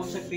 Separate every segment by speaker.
Speaker 1: ஓம் சக்தி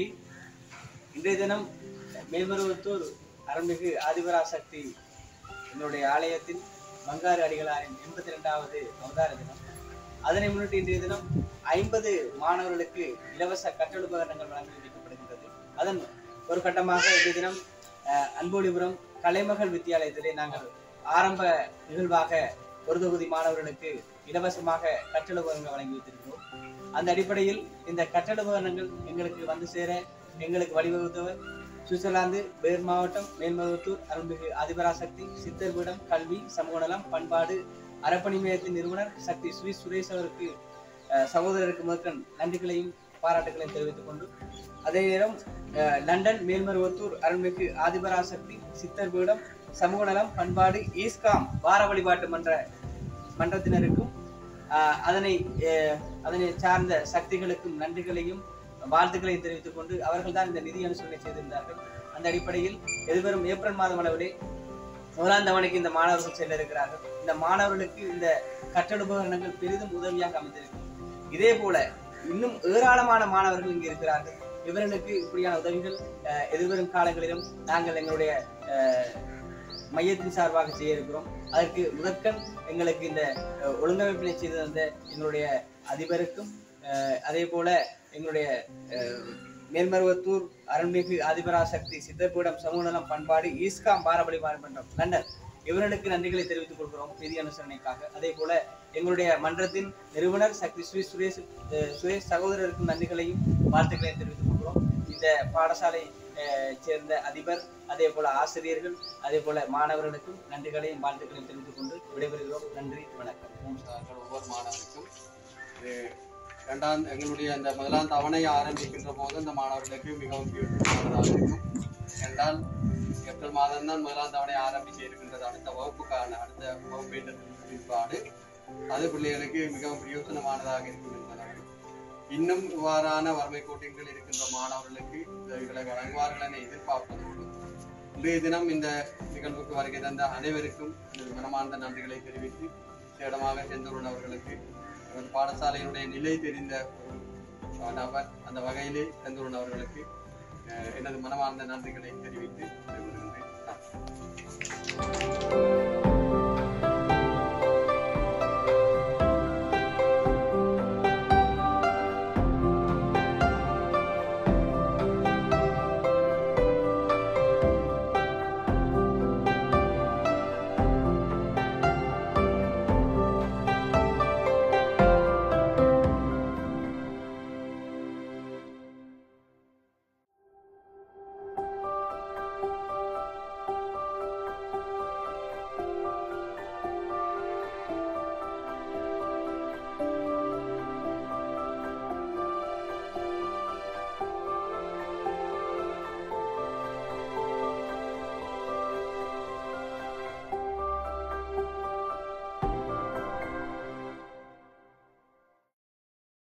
Speaker 1: இன்றைய தினம் மேல்மருவத்தூர் அருள்மிகு ஆதிபராசக்தி என்னுடைய ஆலயத்தின் பங்காரு அடிகளாரின் எண்பத்தி ரெண்டாவது அவதார தினம் அதனை முன்னிட்டு இன்றைய தினம் ஐம்பது மாணவர்களுக்கு இலவச கற்றலுபகரணங்கள் வழங்கி வைக்கப்படுகின்றது அதன் ஒரு கட்டமாக இன்றைய தினம் அஹ், அன்போடிபுரம் கலைமகள் வித்தியாலயத்திலே நாங்கள் ஆரம்ப நிகழ்வாக ஒரு தொகுதி மாணவர்களுக்கு இலவசமாக கற்றலுபகரணங்கள் வழங்கி வைத்திருக்கிறோம் அந்த அடிப்படையில் இந்த கற்றலுபகரணங்கள் எங்களுக்கு வந்து சேர எங்களுக்கு வழிவகுத்தவர் சுவிட்சர்லாந்து பேர் மாவட்டம் மேல்மருவத்தூர் அருள்மிகு ஆதிபராசக்தி சித்தர் பீடம் கல்வி சமூக நலம் பண்பாடு அறப்பணி மையத்தின் நிறுவனர் சக்தி சுவி சுரேஷ் அவருக்கு அஹ், சகோதரருக்கு முதற்கண் நன்றிகளையும் பாராட்டுகளையும் தெரிவித்துக் கொண்டு அதே நேரம் அஹ், லண்டன் மேல்மருவத்தூர் அருள்மிகு ஆதிபராசக்தி சித்தர் பீடம் சமூக நலம் பண்பாடு ஈஸ்காம் வார வழிபாட்டு மன்ற மன்றத்தினருக்கும் அஹ், அதனை அஹ், அதனை சார்ந்த சக்திகளுக்கும் நன்றிகளையும் வாழ்த்துக்களையும் தெரிவித்துக் கொண்டு அவர்கள் தான் இந்த நிதி அனுசரணை செய்திருந்தார்கள் அந்த அடிப்படையில் எதிர்வரும் ஏப்ரல் மாதம் அளவிலே முதலாம் தவணைக்கு இந்த மாணவர்கள் செல்ல இருக்கிறார்கள் இந்த மாணவர்களுக்கு இந்த கற்றலுபகரணங்கள் பெரிதும் உதவியாக அமைந்திருக்கும் இதே போல இன்னும் ஏராளமான மாணவர்கள் இங்கு இருக்கிறார்கள் இவர்களுக்கு இப்படியான உதவிகள் அஹ், எதிர்வரும் காலங்களிலும் நாங்கள் எங்களுடைய அஹ், மையத்தின் சார்பாக செய்ய இருக்கிறோம் அதற்கு முதற்கண் எங்களுக்கு இந்த அஹ், ஒழுங்கமைப்பினை செய்து தந்த எங்களுடைய அதிபருக்கும் அஹ், அதே போல எங்களுடைய அஹ், மேல்மருவத்தூர் அருள்மிகு ஆதிபராசக்தி சித்தர்பீடம் சமூக நலம் பண்பாடு ஈஸ்காம் பாரபலி மன்றம் லண்டன் இவர்களுக்கு நன்றிகளை தெரிவித்துக் கொள்கிறோம் நிதி அனுசரணைக்காக அதே போல எங்களுடைய மன்றத்தின் நிறுவனர் சக்தி ஸ்ரீ சுரேஷ் அஹ், சுரேஷ் சகோதரருக்கும் நன்றிகளையும் வாழ்த்துக்களையும் தெரிவித்துக் கொள்கிறோம் இந்த பாடசாலை அஹ், சேர்ந்த அதிபர் அதே போல ஆசிரியர்கள் அதே போல மாணவர்களுக்கும் நன்றிகளையும் வாழ்த்துக்களையும் தெரிவித்துக் கொண்டு விடைபெறுகிறோம் நன்றி வணக்கம்
Speaker 2: மூன்று தாள்கள் ஒவ்வொரு மாணவருக்கும் இது இரண்டாம் எங்களுடைய அந்த முதலாம் தவணை ஆரம்பிக்கின்ற போது அந்த மாணவர்களுக்கு மிகவும் பிடித்தமானதாக இருக்கும் என்றால் ஏப்ரல் மாதம் தான் முதலாம் தவணை ஆரம்பிக்க இருக்கின்றது அடுத்த வகுப்புக்கான அடுத்த வகுப்பின் பிற்பாடு அது பிள்ளைகளுக்கு மிகவும் பிரயோசனமானதாக இருக்கும் என்பதாகும் இன்னும் இவ்வாறான வறுமை கோட்டின்கள் இருக்கின்ற மாணவர்களுக்கு உதவிகளை வழங்குவார்கள் என எதிர்பார்ப்பதோடு இன்றைய தினம் இந்த நிகழ்வுக்கு வருகை தந்த அனைவருக்கும் எனது மனமார்ந்த நன்றிகளை தெரிவித்து சேடமாக செந்துள்ளவர்களுக்கு எனது பாடசாலையினுடைய நிலை தெரிந்த ஒரு நபர் அந்த வகையிலே செந்துள்ளவர்களுக்கு எனது மனமார்ந்த நன்றிகளை தெரிவித்து விடைபெறுகிறேன்.